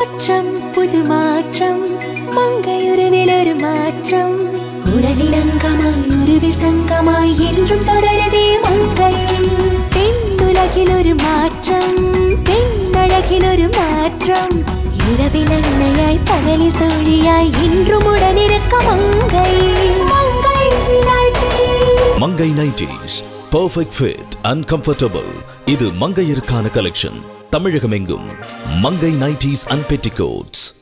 மாற்றம் புது மாற்றம் மங்கையுருவில் ஒரு மாற்றம் உடலிலங்கமாய் உருவில் தங்கமாய் என்றும் தொடருதே மங்கை பெண்ணுலகில் ஒரு மாற்றம் பெண்ணழகில் ஒரு மாற்றம் இரவில் அன்னையாய் பகலில் தோழியாய் இன்றும் உடனிருக்க மங்கை மங்கை நாட்டி Mangai nighties perfect fit and comfortable இது மங்கையருக்கான கலெக்ஷன் தமிழகமெங்கும் மங்கை நைட்டிஸ் அண்ட் பெட்டிகோட்ஸ்